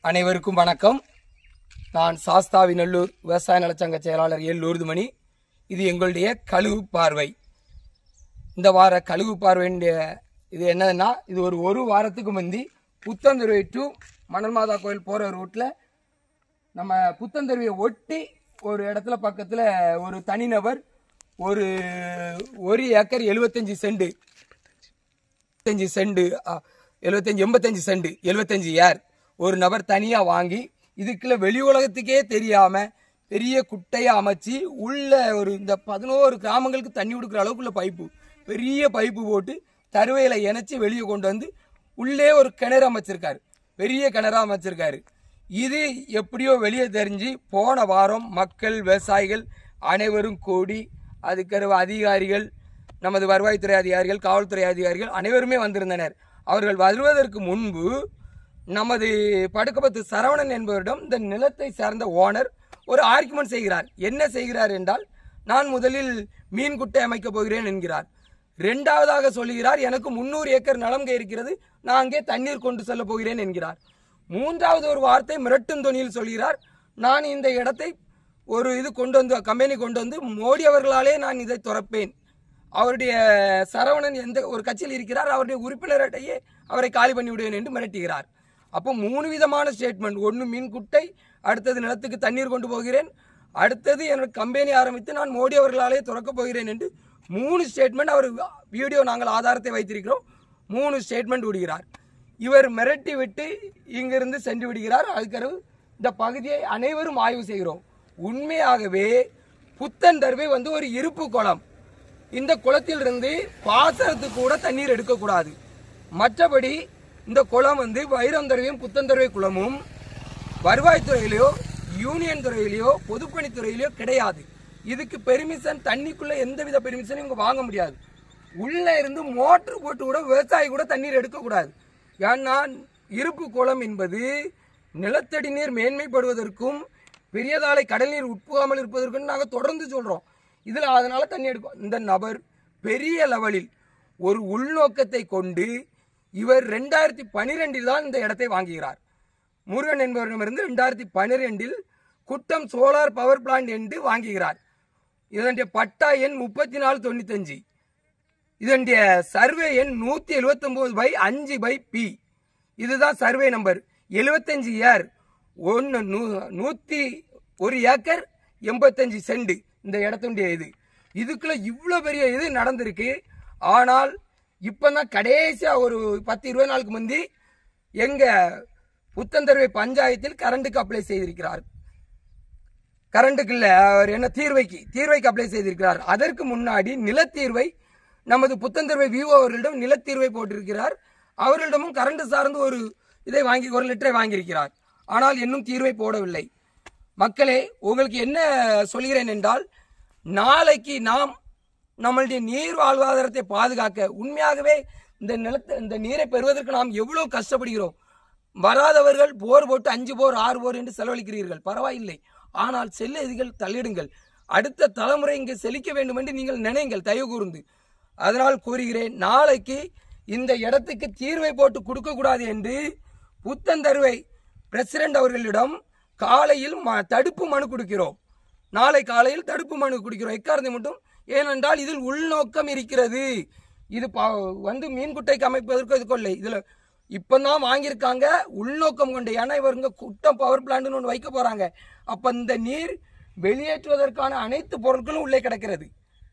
அனைவருக்கும் வணக்கம் நான் சாஸ்தாவிநல்லூர் விவசாய நலச்சங்க செயலாளர் எல் லூர்துமணி இது எங்களுடைய கழுகு பார்வை இந்த வார கழுகு பார்வையுடைய இது என்னதுன்னா இது ஒரு ஒரு வாரத்துக்கு முந்தி புத்தந்தருவை டு மணல் மாதா கோயில் போகிற ரூட்டில் நம்ம புத்தந்தருவியை ஒட்டி ஒரு இடத்துல பக்கத்தில் ஒரு தனிநபர் ஒரு ஒரு ஏக்கர் எழுபத்தஞ்சி செண்டு எழுபத்தஞ்சு செண்டு ஆ, எழுபத்தஞ்சு எண்பத்தஞ்சு செண்டு எழுபத்தஞ்சு ஏர் ஒரு நபர் தனியாக வாங்கி இதுக்குள்ள வெளி உலகத்துக்கே தெரியாம பெரிய குட்டையை அமைச்சு உள்ள ஒரு இந்த பதினோரு கிராமங்களுக்கு தண்ணி கொடுக்குற அளவுக்குள்ள பைப்பு பெரிய பைப்பு போட்டு தருவையில இணைச்சி வெளியே கொண்டு வந்து உள்ளே ஒரு கிணறு அமைச்சிருக்காரு பெரிய கிணறா அமைச்சிருக்காரு இது எப்படியோ வெளியே தெரிஞ்சு போன வாரம் மக்கள் விவசாயிகள் அனைவரும் கூடி அதுக்கடுவு அதிகாரிகள் நமது வருவாய்த்துறை அதிகாரிகள் காவல்துறை அதிகாரிகள் அனைவருமே வந்திருந்தனர் அவர்கள் வருவதற்கு முன்பு நமது படுக்கப்பத்து சரவணன் என்பவரிடம் இந்த நிலத்தை சார்ந்த ஓனர் ஒரு ஆர்குமெண்ட் செய்கிறார் என்ன செய்கிறார் என்றால் நான் முதலில் மீன் குட்டை அமைக்கப் போகிறேன் என்கிறார் இரண்டாவதாக சொல்லுகிறார் எனக்கு முன்னூறு ஏக்கர் நிலம் இருக்கிறது நான் அங்கே தண்ணீர் கொண்டு செல்ல போகிறேன் என்கிறார் மூன்றாவது ஒரு வார்த்தை மிரட்டும் தொனியில் சொல்கிறார் நான் இந்த இடத்தை ஒரு இது கொண்டு வந்து கம்பெனி கொண்டு வந்து மோடி அவர்களாலே நான் இதை துறப்பேன் அவருடைய சரவணன் எந்த ஒரு கட்சியில் இருக்கிறார் அவருடைய உறுப்பினரிடையே அவரை காலி பண்ணி விடுவேன் என்று மிரட்டுகிறார் அப்போ மூணு விதமான ஸ்டேட்மெண்ட் ஒன்று மீன் குட்டை அடுத்தது நிலத்துக்கு தண்ணீர் கொண்டு போகிறேன் அடுத்தது எனக்கு கம்பெனி ஆரம்பித்து நான் மோடி அவர்களாலே துறக்கப் போகிறேன் என்று மூணு ஸ்டேட்மெண்ட் அவர் வீடியோ நாங்கள் ஆதாரத்தை வைத்திருக்கிறோம் மூணு ஸ்டேட்மெண்ட் விடுகிறார் இவர் மிரட்டி விட்டு இங்கிருந்து சென்று விடுகிறார் அதுக்கப்புறம் இந்த பகுதியை அனைவரும் ஆய்வு செய்கிறோம் உண்மையாகவே புத்தன் தருவை வந்து ஒரு இருப்பு குளம் இந்த குளத்திலிருந்து பாசனத்துக்கு கூட தண்ணீர் எடுக்கக்கூடாது மற்றபடி இந்த குளம் வந்து வைரம் தருவையும் புத்தன் தருவை குளமும் வருவாய்த்துறையிலையோ யூனியன் துறையிலையோ பொதுப்பணித்துறையிலையோ கிடையாது இதுக்கு பெர்மிஷன் தண்ணிக்குள்ள எந்தவித பெர்மிஷனும் இவங்க வாங்க முடியாது உள்ள இருந்து மோட்டர் போட்டு கூட விவசாயி கூட தண்ணீர் எடுக்கக்கூடாது ஏன்னா இருப்பு குளம் என்பது நிலத்தடி நீர் மேன்மைப்படுவதற்கும் பெரியதாலை கடல் நீர் உட்புகாமல் இருப்பதற்கும் நாங்கள் தொடர்ந்து சொல்றோம் இதுல அதனால தண்ணி எடுக்கும் இந்த நபர் பெரிய லெவலில் ஒரு உள்நோக்கத்தை கொண்டு இவர் ரெண்டாயிரத்தி பனிரெண்டில் தான் இந்த இடத்தை வாங்குகிறார் முருகன் என்பவரிடமிருந்து ரெண்டாயிரத்தி பனிரெண்டில் குட்டம் சோலார் பவர் பிளான்ட் என்று வாங்குகிறார் இதனுடைய பட்டா எண் முப்பத்தி நாலு தொண்ணூத்தஞ்சு இதனுடைய சர்வே எண் நூத்தி எழுபத்தொன்பது பை அஞ்சு பை பி இதுதான் சர்வே நம்பர் எழுபத்தஞ்சு ஏர் ஒன்று நூ நூற்றி ஒரு ஏக்கர் எண்பத்தஞ்சு செண்டு இந்த இடத்துடைய இது இதுக்குள்ள இவ்வளோ பெரிய இது நடந்திருக்கு ஆனால் இப்போ தான் கடைசியாக ஒரு பத்து இருபது நாளுக்கு முந்தி எங்க புத்தந்தருவை பஞ்சாயத்தில் கரண்ட்டுக்கு அப்ளை செய்திருக்கிறார் கரண்ட்டுக்கு இல்ல அவர் என்ன தீர்வைக்கு தீர்வைக்கு அப்ளை செய்திருக்கிறார் அதற்கு முன்னாடி நிலத்தீர்வை நமது புத்தந்தருவை விவோ அவர்களிடம் நிலத்தீர்வை போட்டிருக்கிறார் அவர்களிடமும் கரண்ட் சார்ந்து ஒரு இதை வாங்கி ஒரு லிட்டரை வாங்கியிருக்கிறார் ஆனால் இன்னும் தீர்வை போடவில்லை மக்களே உங்களுக்கு என்ன சொல்கிறேன் என்றால் நாளைக்கு நாம் நம்மளுடைய நீர் வாழ்வாதாரத்தை பாதுகாக்க உண்மையாகவே இந்த நிலத்தை இந்த நீரை பெறுவதற்கு நாம் எவ்வளவு கஷ்டப்படுகிறோம் வராதவர்கள் போர் போட்டு அஞ்சு போர் ஆறு போர் என்று செலவழிக்கிறீர்கள் பரவாயில்லை ஆனால் செல்லதிகள் தள்ளிடுங்கள் அடுத்த தலைமுறை இங்கே செழிக்க வேண்டும் என்று நீங்கள் நினைங்கள் தயவு கூர்ந்து அதனால் கூறுகிறேன் நாளைக்கு இந்த இடத்துக்கு தீர்வை போட்டு கொடுக்கக்கூடாது என்று புத்தந்தருவை பிரசிடென்ட் அவர்களிடம் காலையில் ம- தடுப்பு மனு கொடுக்கிறோம் நாளை காலையில் தடுப்பு மனு கொடுக்கிறோம் எக்காரணத்தை மட்டும் ஏனென்றால் இதில் உள்நோக்கம் இருக்கிறது இது ப- வந்து மீன் குட்டைக்கு அமைப்பதற்கு இது கொள்ளை இதுல இப்பதான் வாங்கியிருக்காங்க உள்நோக்கம் கொண்டு ஏன்னா இவருங்க குட்டம் பவர் பிளான்ட்னு ஒன்று வைக்க போறாங்க அப்ப இந்த நீர் வெளியேற்றுவதற்கான அனைத்து பொருட்களும் உள்ளே கிடக்கிறது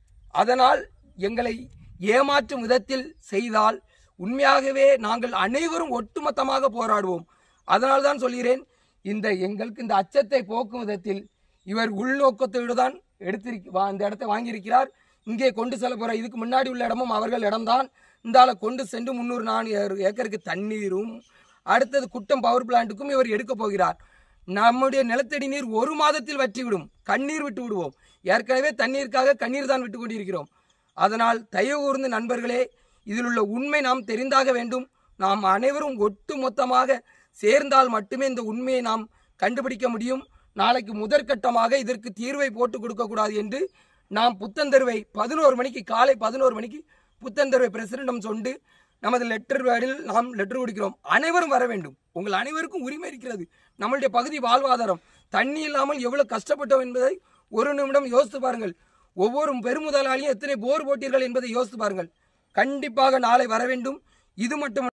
அதனால் எங்களை ஏமாற்றும் விதத்தில் செய்தால் உண்மையாகவே நாங்கள் அனைவரும் ஒட்டுமொத்தமாக போராடுவோம் அதனால் தான் சொல்கிறேன் இந்த எங்களுக்கு இந்த அச்சத்தை போக்கும் விதத்தில் இவர் உள்நோக்கத்தோடு தான் எடுத்திருக்க வா- இந்த இடத்தை வாங்கியிருக்கிறார் இங்கே கொண்டு செல்ல போற இதுக்கு முன்னாடி உள்ள இடமும் அவர்கள் இடம்தான் இந்தால கொண்டு சென்று முந்நூறு நானூறு ஏக்கருக்கு தண்ணீரும் அடுத்தது குட்டம் பவர் பிளான்ட்டுக்கும் இவர் எடுக்க போகிறார் நம்முடைய நிலத்தடி நீர் ஒரு மாதத்தில் வற்றிவிடும் கண்ணீர் விட்டு விடுவோம் ஏற்கனவே தண்ணீருக்காக கண்ணீர் தான் விட்டு கொண்டிருக்கிறோம் அதனால் தயவு கூர்ந்த நண்பர்களே இதில் உள்ள உண்மை நாம் தெரிந்தாக வேண்டும் நாம் அனைவரும் ஒட்டு மொத்தமாக சேர்ந்தால் மட்டுமே இந்த உண்மையை நாம் கண்டுபிடிக்க முடியும் நாளைக்கு முதற்கட்டமாக இதற்கு தீர்வை போட்டு கொடுக்கக்கூடாது என்று நாம் புத்தந்தருவை பதினோரு மணிக்கு காலை பதினோரு மணிக்கு புத்தந்தருவை பிரசிடண்டம் சொண்டு நமது லெட்டர் பேடில் நாம் லெட்டர் கொடுக்கிறோம் அனைவரும் வர வேண்டும் உங்கள் அனைவருக்கும் உரிமை இருக்கிறது நம்மளுடைய பகுதி வாழ்வாதாரம் தண்ணி இல்லாமல் எவ்வளவு கஷ்டப்பட்டோம் என்பதை ஒரு நிமிடம் யோசித்து பாருங்கள் ஒவ்வொரு பெருமுதலாளியும் எத்தனை போர் போட்டீர்கள் என்பதை யோசித்து பாருங்கள் கண்டிப்பாக நாளை வர வேண்டும் இது மட்டும்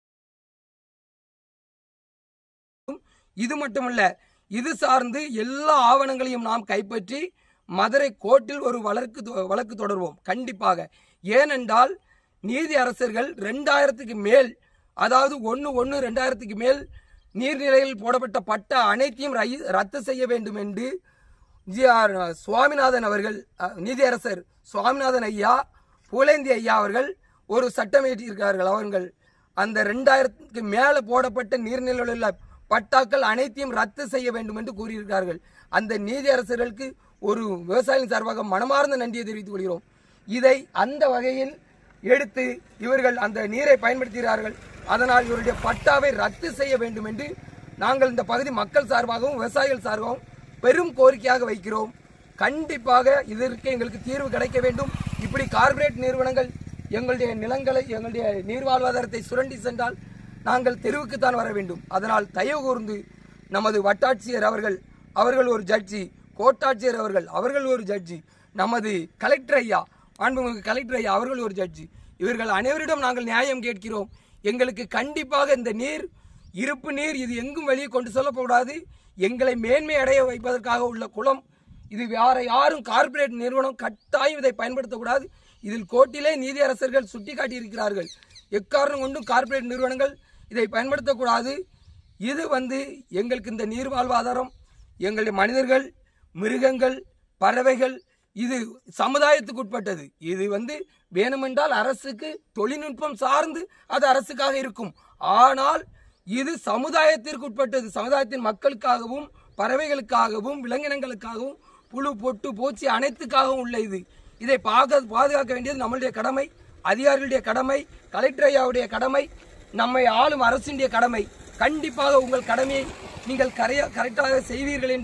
இது மட்டுமல்ல இது சார்ந்து எல்லா ஆவணங்களையும் நாம் கைப்பற்றி மதுரை கோர்ட்டில் ஒரு வழக்கு தொ- வழக்கு தொடர்வோம் கண்டிப்பாக ஏனென்றால் நீதி அரசர்கள் ரெண்டாயிரத்துக்கு மேல் அதாவது ஒன்று ஒன்று ரெண்டாயிரத்துக்கு மேல் நீர்நிலையில் போடப்பட்ட பட்ட அனைத்தையும் ரை- ரத்து செய்ய வேண்டும் என்று ஜி ஆர் சுவாமிநாதன் அவர்கள் அ, நீதியரசர் சுவாமிநாதன் ஐயா புலேந்தி ஐயா அவர்கள் ஒரு சட்டம் இயற்றியிருக்கிறார்கள் அவர்கள் அந்த ரெண்டாயிரத்துக்கு மேலே போடப்பட்ட நீர்நிலையில் உள்ள பட்டாக்கள் அனைத்தையும் ரத்து செய்ய வேண்டும் என்று கூறியிருக்கிறார்கள் அந்த நீதியரசர்களுக்கு ஒரு விவசாயியின் சார்பாக மனமார்ந்த நன்றியை தெரிவித்துக் கொள்கிறோம் இதை அந்த வகையில் எடுத்து இவர்கள் அந்த நீரை பயன்படுத்துகிறார்கள் அதனால் இவருடைய பட்டாவை ரத்து செய்ய வேண்டும் என்று நாங்கள் இந்த பகுதி மக்கள் சார்பாகவும் விவசாயிகள் சார்பாகவும் பெரும் கோரிக்கையாக வைக்கிறோம் கண்டிப்பாக இதற்கு எங்களுக்கு தீர்வு கிடைக்க வேண்டும் இப்படி கார்ப்பரேட் நிறுவனங்கள் எங்களுடைய நிலங்களை எங்களுடைய நீர் வாழ்வாதாரத்தை சுரண்டி சென்றால் நாங்கள் தெருவுக்குத்தான் வர வேண்டும் அதனால் தயவு கூர்ந்து நமது வட்டாட்சியர் அவர்கள் அவர்கள் ஒரு ஜட்ஜி கோட்டாட்சியர் அவர்கள் அவர்கள் ஒரு ஜட்ஜி நமது கலெக்டர் ஐயா மாண்புமிகு கலெக்டர் ஐயா அவர்கள் ஒரு ஜட்ஜி இவர்கள் அனைவரிடம் நாங்கள் நியாயம் கேட்கிறோம் எங்களுக்கு கண்டிப்பாக இந்த நீர் இருப்பு நீர் இது எங்கும் வெளியே கொண்டு செல்லக்கூடாது எங்களை மேன்மை அடைய வைப்பதற்காக உள்ள குளம் இது வேற யாரும் கார்ப்பரேட் நிறுவனம் கட்டாயம் இதை பயன்படுத்தக்கூடாது இதில் கோர்ட்டிலே நீதியரசர்கள் சுட்டிக்காட்டி இருக்கிறார்கள் எக்காரணம் கொண்டும் கார்ப்பரேட் நிறுவனங்கள் இதை பயன்படுத்தக்கூடாது இது வந்து எங்களுக்கு இந்த நீர் வாழ்வாதாரம் எங்களுடைய மனிதர்கள் மிருகங்கள் பறவைகள் இது சமுதாயத்துக்கு உட்பட்டது இது வந்து வேணுமென்றால் அரசுக்கு தொழில்நுட்பம் சார்ந்து அது அரசுக்காக இருக்கும் ஆனால் இது சமுதாயத்திற்கு உட்பட்டது சமுதாயத்தின் மக்களுக்காகவும் பறவைகளுக்காகவும் விலங்கினங்களுக்காகவும் புழு பொட்டு பூச்சி அனைத்துக்காகவும் உள்ள இது இதை பாக பாதுகாக்க வேண்டியது நம்மளுடைய கடமை அதிகாரிகளுடைய கடமை கலெக்டர் ஐயாவுடைய கடமை நம்மை ஆளும் அரசினுடைய கடமை கண்டிப்பாக உங்கள் கடமையை நீங்கள் கரையா கரெக்டாக செய்வீர்கள் என்று